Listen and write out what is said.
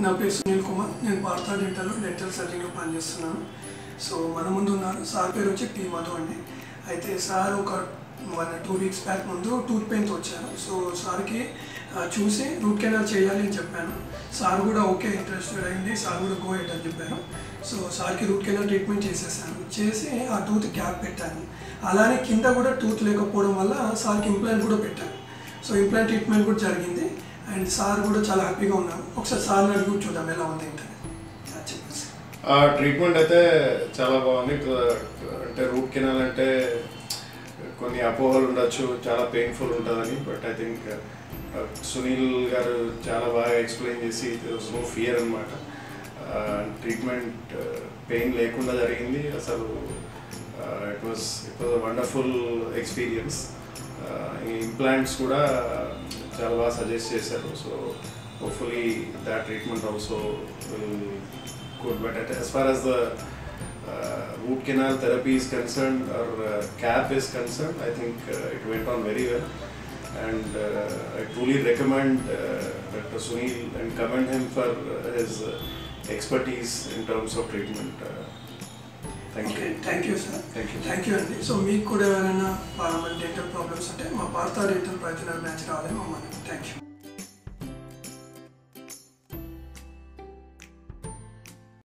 నా పేరు సునీల్ కుమార్ నేను భారత డెంటల్లో డెంటల్ సర్జన్గా పనిచేస్తున్నాను సో మన ముందు ఉన్నారు సార్ పేరు వచ్చి పి మధు అండి అయితే సార్ ఒక వన్ టూ వీక్స్ బ్యాక్ ముందు టూత్ పెయిన్తో వచ్చారు సో సార్కి ఆ, చూసి రూట్ కెనాల్ చేయాలి అని చెప్పాను సార్ కూడా ఓకే ఇంట్రెస్టెడ్ అయింది సార్ కూడా గో ఎట్ అని చెప్పారు సో సార్కి రూట్ కెనాల్ ట్రీట్మెంట్ చేసేసాను చేసి ఆ టూత్ క్యాప్ పెట్టాను అలానే కింద కూడా టూత్ లేకపోవడం వల్ల సార్కి ఇంప్లాంట్ కూడా పెట్టాను సో ఇంప్లాంట్ ట్రీట్మెంట్ కూడా జరిగింది అండ్ సార్ కూడా చాలా హ్యాపీగా ఉన్నారు ఒకసారి సార్ని అడిగి కూడా చూద్దాం ఎలా ఉంది ఏంటని అది చెప్పేసి ఆ ట్రీట్మెంట్ అయితే చాలా బాగుంది క- అంటే రూట్ కెనాల్ అంటే కొన్ని అపోహలు ఉండొచ్చు చాలా పెయిన్ఫుల్ ఉంటుందని బట్ ఐ థింక్ సునీల్ గారు చాలా బాగా ఎక్స్ప్లెయిన్ చేసి నో ఫియర్ అనమాట ట్రీట్మెంట్ పెయిన్ లేకుండా జరిగింది అసలు it was it was wonderful experience ఈ ఇంప్లాంట్స్ కూడా చాలా బాగా సజెస్ట్ చేశారు so hopefully that treatment also will good, but at, as far as the uh, root canal therapy is concerned or uh, CAP is concerned, I think uh, it went on very well. And uh, I truly recommend uh, Dr. Sunil and commend him for uh, his uh, expertise in terms of treatment. Uh, thank okay you. Thank you sir Thank you. Thank you అండి so మీకు కూడా ఎవరైనా dental problems ఉంటే మా భారత dental ప్రజల branch రావాలి మమ్మల్ని థ్యాంక్ యూ